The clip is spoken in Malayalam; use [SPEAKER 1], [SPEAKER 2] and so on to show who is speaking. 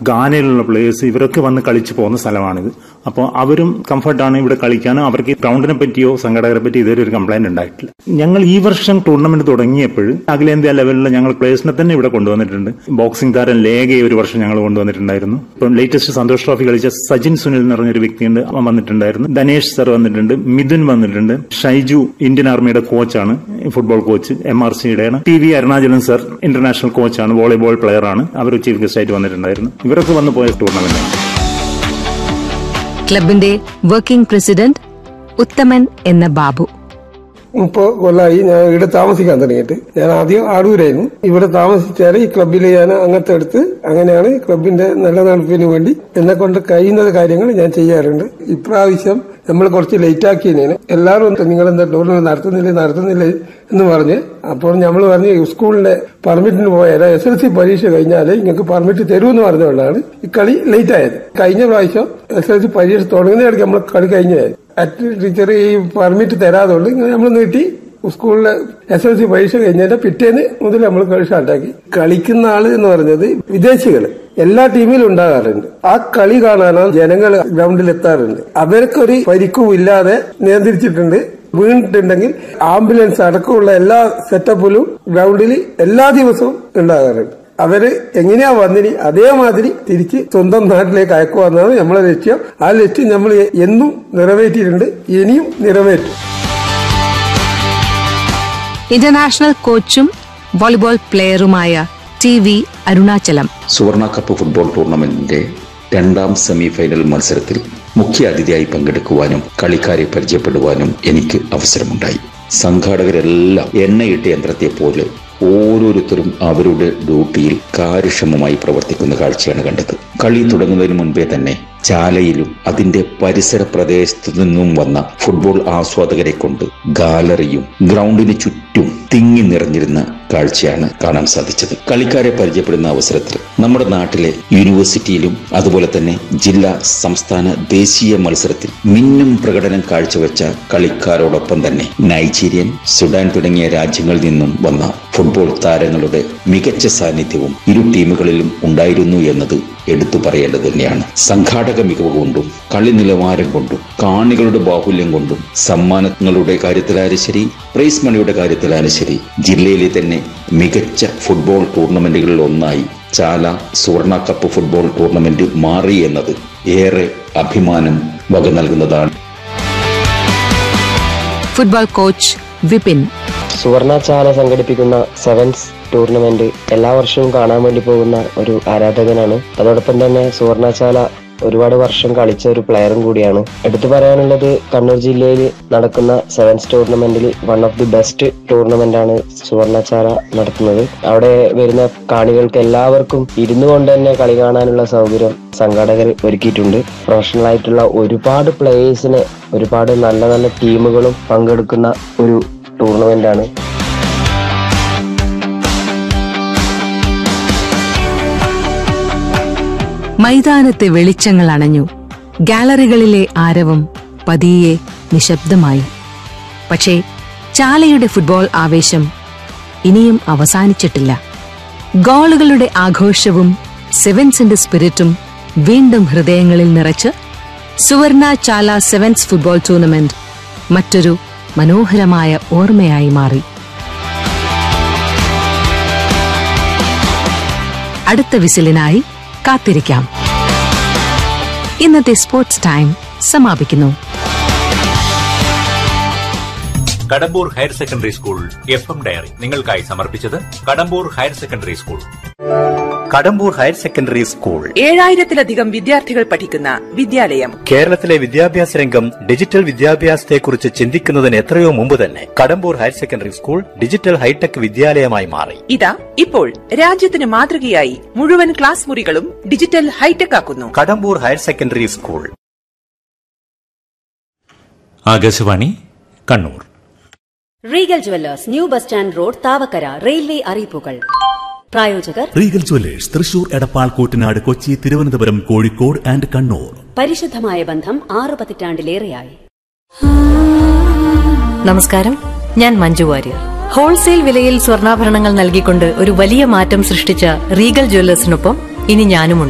[SPEAKER 1] ഗാനയിലുള്ള പ്ലേയേഴ്സ് ഇവരൊക്കെ വന്ന് കളിച്ചു പോകുന്ന സ്ഥലമാണിത് അപ്പോൾ അവരും കംഫർട്ടാണ് ഇവിടെ കളിക്കാനും അവർക്ക് ഗ്രൗണ്ടിനെ പറ്റിയോ സംഘടകരെ പറ്റി ഇതുവരെ ഒരു കംപ്ലൈന്റ് ഉണ്ടായിട്ടില്ല ഞങ്ങൾ ഈ വർഷം ടൂർണമെന്റ് തുടങ്ങിയപ്പോൾ അഖിലേന്ത്യാ ലെവലിൽ ഞങ്ങൾ പ്ലേയേഴ്സിനെ തന്നെ ഇവിടെ കൊണ്ടുവന്നിട്ടുണ്ട് ബോക്സിംഗ് താരം ലേഖയെ ഒരു വർഷം ഞങ്ങൾ കൊണ്ടുവന്നിട്ടുണ്ടായിരുന്നു ഇപ്പം ലേറ്റസ്റ്റ് സന്തോഷ് ട്രോഫി കളിച്ച സജിൻ സുനിൽ എന്ന് പറഞ്ഞൊരു വ്യക്തിയുണ്ട് അവൻ വന്നിട്ടുണ്ടായിരുന്നു ധനേഷ് സർ വന്നിട്ടുണ്ട് മിഥുൻ വന്നിട്ടുണ്ട് ഷൈജു ഇന്ത്യൻ ആർമിയുടെ കോച്ചാണ് ഫുട്ബോൾ കോച്ച് എം ആർ സിയുടെയാണ് T V Arunachalan sir international കോച്ചാണ് വോളിബോൾ പ്ലെയർ ആണ് അവർ ചീഫ് ഗസ്റ്റ് ആയിട്ട് വന്നിട്ടുണ്ടായിരുന്നു ഇവരൊക്കെ വന്നു പോയ ടൂർണമെന്റാണ്
[SPEAKER 2] ക്ലബിന്റെ വർക്കിംഗ് പ്രസിഡന്റ് ഉത്തമൻ എന്ന ബാബു
[SPEAKER 3] മുപ്പത് കൊല്ലമായി ഞാൻ ഇവിടെ താമസിക്കാൻ തുടങ്ങിയിട്ട് ഞാൻ ആദ്യം ആടൂരായിരുന്നു ഇവിടെ താമസിച്ചാൽ ഈ ക്ലബിൽ ഞാൻ അംഗത്തെ എടുത്ത് അങ്ങനെയാണ് ഈ ക്ലബിന്റെ നല്ല നടപ്പിന് വേണ്ടി എന്നെ കൊണ്ട് കഴിയുന്നത് കാര്യങ്ങൾ ഞാൻ ചെയ്യാറുണ്ട് ഇപ്രാവശ്യം നമ്മൾ കുറച്ച് ലേറ്റ് ആക്കിയതിന് എല്ലാവരും നിങ്ങൾ എന്താ ടൂർണമെന്റ് നടത്തുന്നില്ല നടത്തുന്നില്ല എന്ന് പറഞ്ഞ് അപ്പോൾ നമ്മൾ പറഞ്ഞ് സ്കൂളിന്റെ പെർമിറ്റിന് പോയാൽ എസ് എൽ സി പരീക്ഷ കഴിഞ്ഞാൽ നിങ്ങൾക്ക് പെർമിറ്റ് തരുമെന്ന് പറഞ്ഞുകൊണ്ടാണ് ഈ കളി ലേറ്റ് ആയത് കഴിഞ്ഞ പ്രാവശ്യം എസ് എൽ സി പരീക്ഷ തുടങ്ങുന്നതിടയ്ക്ക് നമ്മൾ കളി കഴിഞ്ഞായിരുന്നു അറ്റ് ടീച്ചർ ഈ പെർമിറ്റ് തരാതുകൊണ്ട് ഇങ്ങനെ നമ്മൾ നീട്ടി സ്കൂളിലെ എസ് എൽ സി പരീക്ഷ കഴിഞ്ഞതിന്റെ പിറ്റേന്ന് മുതൽ നമ്മൾ കളി സ്റ്റാർട്ടാക്കി കളിക്കുന്ന ആള് എന്ന് പറഞ്ഞത് വിദേശികൾ എല്ലാ ടീമിലും ഉണ്ടാകാറുണ്ട് ആ കളി കാണാനാണ് ജനങ്ങൾ ഗ്രൗണ്ടിൽ എത്താറുണ്ട് അവർക്കൊരു പരിക്കും ഇല്ലാതെ നിയന്ത്രിച്ചിട്ടുണ്ട് വീണിട്ടുണ്ടെങ്കിൽ ആംബുലൻസ് അടക്കമുള്ള എല്ലാ സെറ്റപ്പിലും ഗ്രൗണ്ടിൽ എല്ലാ ദിവസവും ഉണ്ടാകാറുണ്ട് അവര് എങ്ങനെയാ വന്നിനി അതേമാതിരി തിരിച്ച് സ്വന്തം നാട്ടിലേക്ക് അയക്കുക എന്നാണ് നമ്മളെ ലക്ഷ്യം ആ ലക്ഷ്യം നമ്മൾ എന്നും നിറവേറ്റിയിട്ടുണ്ട് ഇനിയും നിറവേറ്റും
[SPEAKER 2] ഇന്റർനാഷണൽ കോച്ചും വോളിബോൾ പ്ലെയറുമായ T V Arunachalam
[SPEAKER 4] Suvarna cup football ടൂർണമെന്റിന്റെ രണ്ടാം സെമി ഫൈനൽ മത്സരത്തിൽ മുഖ്യ അതിഥിയായി പങ്കെടുക്കുവാനും കളിക്കാരെ പരിചയപ്പെടുവാനും എനിക്ക് അവസരമുണ്ടായി സംഘാടകരെല്ലാം എണ്ണയിട്ട യന്ത്രത്തെ പോലെ ഓരോരുത്തരും അവരുടെ ഡ്യൂട്ടിയിൽ കാര്യക്ഷമമായി പ്രവർത്തിക്കുന്ന കാഴ്ചയാണ് കണ്ടത് കളി തുടങ്ങുന്നതിന് മുൻപേ തന്നെ ചാലയിലും അതിന്റെ പരിസര പ്രദേശത്തു നിന്നും വന്ന ഫുട്ബോൾ ആസ്വാദകരെ കൊണ്ട് ഗാലറിയും ഗ്രൗണ്ടിന് ചുറ്റും തിങ്ങി നിറഞ്ഞിരുന്ന കാഴ്ചയാണ് കാണാൻ സാധിച്ചത് കളിക്കാരെ പരിചയപ്പെടുന്ന അവസരത്തിൽ നമ്മുടെ നാട്ടിലെ യൂണിവേഴ്സിറ്റിയിലും അതുപോലെ തന്നെ ജില്ലാ സംസ്ഥാന ദേശീയ മത്സരത്തിൽ മിന്നും പ്രകടനം കാഴ്ചവെച്ച കളിക്കാരോടൊപ്പം തന്നെ നൈജീരിയൻ സുഡാൻ തുടങ്ങിയ രാജ്യങ്ങളിൽ നിന്നും വന്ന ഫുട്ബോൾ താരങ്ങളുടെ മികച്ച സാന്നിധ്യവും ഇരു ടീമുകളിലും ഉണ്ടായിരുന്നു എന്നത് എടുത്തു പറയേണ്ടത് തന്നെയാണ് സംഘാടക മികവ് കൊണ്ടും കളി നിലവാരം കൊണ്ടും കാണികളുടെ ബാഹുല്യം കൊണ്ടും സമ്മാനങ്ങളുടെ കാര്യത്തിലായാലും ശരി പ്രൈസ് മണിയുടെ കാര്യത്തിലായാലും ശരി ജില്ലയിലെ തന്നെ മികച്ച ഫുട്ബോൾ ടൂർണമെന്റുകളിൽ ഒന്നായി ചാല സുവർണ കപ്പ് ഫുട്ബോൾ ടൂർണമെന്റ് മാറി എന്നത് ഏറെ അഭിമാനം വക നൽകുന്നതാണ്
[SPEAKER 2] ഫുട്ബോൾ കോച്ച് വിപിൻ
[SPEAKER 5] സുവർണചാല സംഘടിപ്പിക്കുന്ന സെവൻസ് ടൂർണമെന്റ് എല്ലാ വർഷവും കാണാൻ വേണ്ടി പോകുന്ന ഒരു ആരാധകനാണ് അതോടൊപ്പം തന്നെ സുവർണചാല ഒരുപാട് വർഷം കളിച്ച ഒരു പ്ലെയറും കൂടിയാണ് എടുത്തു പറയാനുള്ളത് കണ്ണൂർ ജില്ലയിൽ നടക്കുന്ന സെവൻസ് ടൂർണമെന്റിൽ one of the best tournament ആണ് സുവർണചാല നടത്തുന്നത് അവിടെ വരുന്ന കാണികൾക്ക് എല്ലാവർക്കും ഇരുന്നു കൊണ്ട് തന്നെ കളി കാണാനുള്ള സൗകര്യം സംഘാടകർ ഒരുക്കിയിട്ടുണ്ട് പ്രൊഫഷണൽ ആയിട്ടുള്ള ഒരുപാട് പ്ലേയേഴ്സിനെ ഒരുപാട് നല്ല നല്ല ടീമുകളും പങ്കെടുക്കുന്ന ഒരു ടൂർണമെന്റ് ആണ്
[SPEAKER 2] മൈതാനത്തെ വെളിച്ചങ്ങൾ അണഞ്ഞു ഗാലറികളിലെ ആരവം പതിയെ നിശബ്ദമായി പക്ഷേ ചാലയുടെ ഫുട്ബോൾ ആവേശം ഇനിയും അവസാനിച്ചിട്ടില്ല ഗോളുകളുടെ ആഘോഷവും സെവൻസിന്റെ സ്പിരിറ്റും വീണ്ടും ഹൃദയങ്ങളിൽ നിറച്ച് സുവർണ ചാല സെവൻസ് ഫുട്ബോൾ ടൂർണമെന്റ് മറ്റൊരു മനോഹരമായ ഓർമ്മയായി മാറി അടുത്ത വിസിലിനായി കാത്തിരിക്കാം ഇന്നത്തെ സ്പോർട്സ് ടൈം സമാപിക്കുന്നു
[SPEAKER 6] Kadambur higher secondary school F M diary നിങ്ങൾക്കായി സമർപ്പിച്ചത് Kadambur higher secondary school
[SPEAKER 7] Kadambur higher secondary school
[SPEAKER 8] ഏഴായിരത്തിലധികം വിദ്യാർത്ഥികൾ പഠിക്കുന്ന വിദ്യാലയം
[SPEAKER 7] കേരളത്തിലെ വിദ്യാഭ്യാസ രംഗം ഡിജിറ്റൽ വിദ്യാഭ്യാസത്തെക്കുറിച്ച് ചിന്തിക്കുന്നതിന് എത്രയോ മുമ്പ് തന്നെ Kadambur higher secondary school digital hitech വിദ്യാലയമായി മാറി
[SPEAKER 8] ഇതാ ഇപ്പോൾ രാജ്യത്തിന് മാതൃകയായി മുഴുവൻ ക്ലാസ് മുറികളും ഡിജിറ്റൽ ഹൈടെക് ആക്കുന്നു
[SPEAKER 7] Kadambur higher secondary school
[SPEAKER 6] Akashvani Kannur
[SPEAKER 9] Regal Jewellers new bus stand road Thavakkara railway അറിയിപ്പുകൾ പ്രായോജകർ
[SPEAKER 10] Regal Jewellers Thrissur Edappal Koottanad Kochi Thiruvananthapuram Kozhikode and Kannur
[SPEAKER 9] പരിശുദ്ധമായ ബന്ധം ആറ് പതിറ്റാണ്ടിലേറെയായി
[SPEAKER 11] നമസ്കാരം ഞാൻ മഞ്ജു വാര്യർ ഹോൾസെയിൽ വിലയിൽ സ്വർണ്ണാഭരണങ്ങൾ നൽകിക്കൊണ്ട് ഒരു വലിയ മാറ്റം സൃഷ്ടിച്ച റീഗൽ ജ്വല്ലേഴ്സിനൊപ്പം ഇനി ഞാനുമുണ്ട്